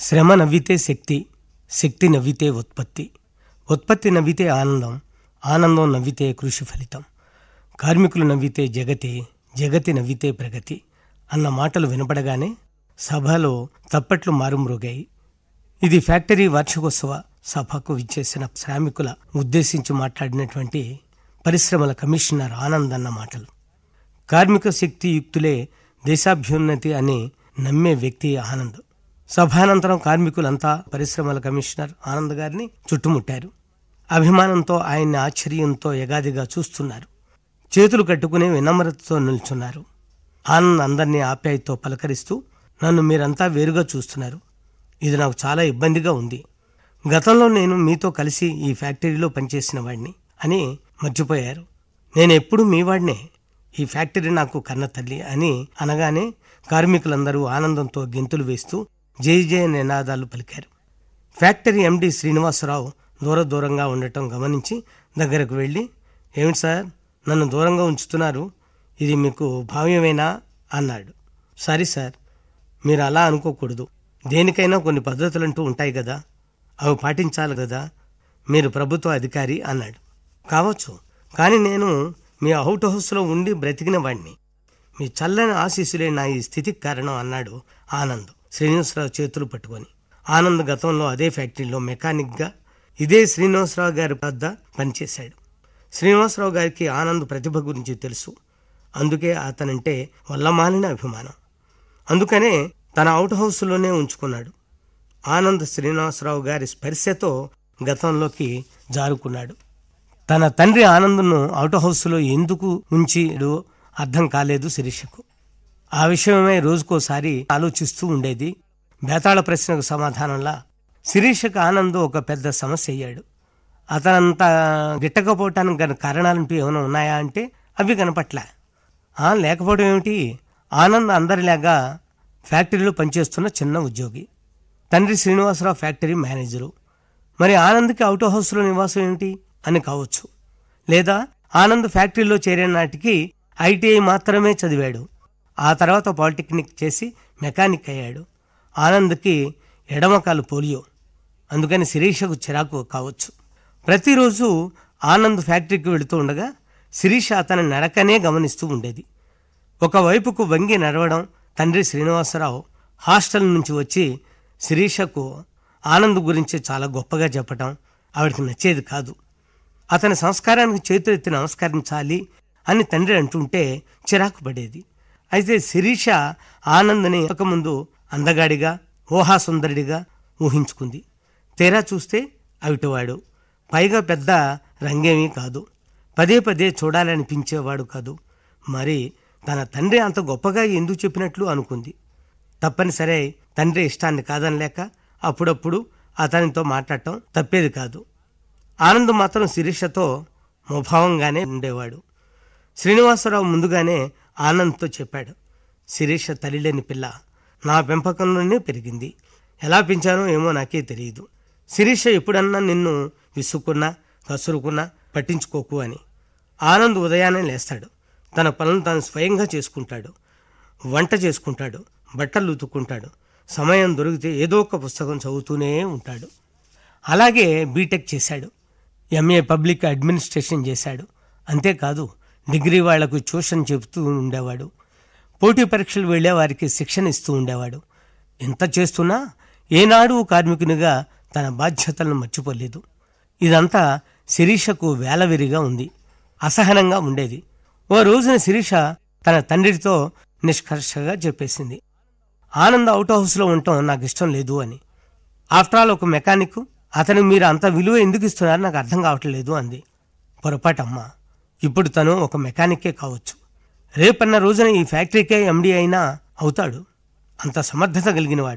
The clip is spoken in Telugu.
శ్రమ నవ్వితే శక్తి శక్తి నవ్వితే ఉత్పత్తి ఉత్పత్తి నవ్వితే ఆనందం ఆనందం నవ్వితే కృషి ఫలితం కార్మికులు నవ్వితే జగతి జగతి నవ్వితే ప్రగతి అన్న మాటలు వినపడగానే సభలో తప్పట్లు మారుమ్రోగాయి ఇది ఫ్యాక్టరీ వార్షికోత్సవ సభకు విచ్చేసిన శ్రామికుల ఉద్దేశించి మాట్లాడినటువంటి పరిశ్రమల కమిషనర్ ఆనంద్ అన్న మాటలు కార్మిక శక్తి యుక్తులే దేశాభ్యున్నతి అని నమ్మే వ్యక్తి ఆనంద్ సభానంతరం కార్మికులంతా పరిశ్రమల కమిషనర్ ఆనంద్ గారిని చుట్టుముట్టారు అభిమానంతో ఆయన్ని ఆశ్చర్యంతో యగాదిగా చూస్తున్నారు చేతులు కట్టుకుని వినమ్రతతో నిల్చున్నారు ఆనంద్ అందరినీ ఆప్యాయతో పలకరిస్తూ నన్ను మీరంతా వేరుగా చూస్తున్నారు ఇది నాకు చాలా ఇబ్బందిగా ఉంది గతంలో నేను మీతో కలిసి ఈ ఫ్యాక్టరీలో పనిచేసిన వాడిని అని మర్చిపోయారు నేను ఎప్పుడు మీ వాడినే ఈ ఫ్యాక్టరీ నాకు కన్న తల్లి అని అనగానే కార్మికులందరూ ఆనందంతో గెంతులు వేస్తూ జై జయ నినాదాలు పలికారు ఫ్యాక్టరీ ఎండి శ్రీనివాసరావు దూర దూరంగా ఉండటం గమనించి దగ్గరకు వెళ్ళి ఏమిటి సార్ నన్ను దూరంగా ఉంచుతున్నారు ఇది మీకు భావ్యమేనా అన్నాడు సారీ సార్ మీరు అలా అనుకోకూడదు దేనికైనా కొన్ని పద్ధతులంటూ ఉంటాయి కదా అవి పాటించాలి కదా మీరు ప్రభుత్వ అధికారి అన్నాడు కావచ్చు కానీ నేను మీ అవుట్ హౌస్లో ఉండి బ్రతికిన వాడిని మీ చల్లని ఆశీస్సులే నా ఈ స్థితికి కారణం అన్నాడు ఆనంద్ శ్రీనివాసరావు చేతులు పట్టుకొని ఆనంద్ గతంలో అదే ఫ్యాక్టరీలో మెకానిక్గా ఇదే శ్రీనివాసరావు గారి వద్ద పనిచేశాడు శ్రీనివాసరావు గారికి ఆనంద్ ప్రతిభ గురించి తెలుసు అందుకే అతనంటే వల్లమాలిన అభిమానం అందుకనే తన అవుట్ హౌస్లోనే ఉంచుకున్నాడు ఆనంద్ శ్రీనివాసరావు గారి స్పర్శతో గతంలోకి జారుకున్నాడు తన తండ్రి ఆనంద్ను అవుట్ హౌస్లో ఎందుకు ఉంచిడో అర్థం కాలేదు శిరీషకు ఆ విషయమై రోజుకోసారి ఆలోచిస్తూ ఉండేది బేతాళ ప్రశ్నకు సమాధానంలా శిరీషకు ఆనంద్ ఒక పెద్ద సమస్య అయ్యాడు అతనంత గిట్టకపోవటానికి గల కారణాలంటూ ఏమైనా ఉన్నాయా అంటే అవి కనపట్లే ఆ, లేకపోవడం ఏమిటి ఆనంద్ అందరిలాగా ఫ్యాక్టరీలో పనిచేస్తున్న చిన్న ఉద్యోగి తండ్రి శ్రీనివాసరావు ఫ్యాక్టరీ మేనేజరు మరి ఆనంద్కి అవుట్ హౌస్లో నివాసం ఏమిటి అని కావచ్చు లేదా ఆనంద్ ఫ్యాక్టరీలో చేరే నాటికి ఐటీఐ మాత్రమే చదివాడు ఆ తర్వాత పాలిటెక్నిక్ చేసి మెకానిక్ అయ్యాడు ఆనంద్కి ఎడమకాలు పోలియో అందుకని శిరీషకు చిరాకు కావచ్చు ప్రతిరోజు ఆనంద్ ఫ్యాక్టరీకి వెళుతూ ఉండగా శిరీష అతని నడకనే గమనిస్తూ ఉండేది ఒకవైపుకు వంగి నడవడం తండ్రి శ్రీనివాసరావు హాస్టల్ నుంచి వచ్చి శిరీషకు ఆనంద్ గురించి చాలా గొప్పగా చెప్పటం ఆవిడకి నచ్చేది కాదు అతని సంస్కారానికి చేతులెత్తి నమస్కరించాలి అని తండ్రి అంటుంటే చిరాకు పడేది అయితే శిరీష ఆనంద్ని ముందు అందగాడిగా ఊహాసుందరుడిగా ఊహించుకుంది తీరా చూస్తే అవిటివాడు పైగా పెద్ద రంగేమీ కాదు పదే పదే చూడాలనిపించేవాడు కాదు మరి తన తండ్రి అంత గొప్పగా ఎందుకు చెప్పినట్లు అనుకుంది తప్పనిసరే తండ్రి ఇష్టాన్ని కాదనలేక అప్పుడప్పుడు అతనితో మాట్లాడటం తప్పేది కాదు ఆనంద్ మాత్రం శిరీషతో ముభావంగానే ఉండేవాడు శ్రీనివాసరావు ముందుగానే ఆనంద్తో చెప్పాడు శిరీష తల్లిలేని పిల్ల నా పెంపకంలోనే పెరిగింది ఎలా పెంచానో ఏమో నాకే తెలియదు శిరీష ఎప్పుడన్నా నిన్ను విసుక్కున్నా కసురుకున్నా పట్టించుకోకు అని ఆనంద్ ఉదయాన్నే లేస్తాడు తన పనులు తాను స్వయంగా చేసుకుంటాడు వంట చేసుకుంటాడు బట్టలు ఉతుక్కుంటాడు సమయం దొరికితే ఏదో ఒక పుస్తకం చదువుతూనే ఉంటాడు అలాగే బీటెక్ చేశాడు ఎంఏ పబ్లిక్ అడ్మినిస్ట్రేషన్ చేశాడు అంతేకాదు డిగ్రీ వాళ్లకు ట్యూషన్ చెబుతూ ఉండేవాడు పోటీ పరీక్షలు వెళ్లే వారికి శిక్షణ ఇస్తూ ఉండేవాడు ఎంత చేస్తున్నా ఏనాడు కార్మికునిగా తన బాధ్యతలను మర్చిపోలేదు ఇదంతా శిరీషకు వేలవిరిగా ఉంది అసహనంగా ఉండేది ఓ రోజున శిరీష తన తండ్రితో నిష్కర్షగా చెప్పేసింది ఆనంద్ అవుట్ హౌస్లో ఉండటం నాకు ఇష్టం లేదు అని ఆఫ్టర్ ఆల్ ఒక మెకానిక్ అతను మీరు అంత విలువ ఎందుకు ఇస్తున్నారు నాకు అర్థం కావట్లేదు అంది పొరపాటమ్మా ఇప్పుడు తను ఒక మెకానిక్కే కావచ్చు రేపన్న రోజున ఈ ఫ్యాక్టరీకే ఎండి అయినా అవుతాడు అంత సమర్థత కలిగినవాడు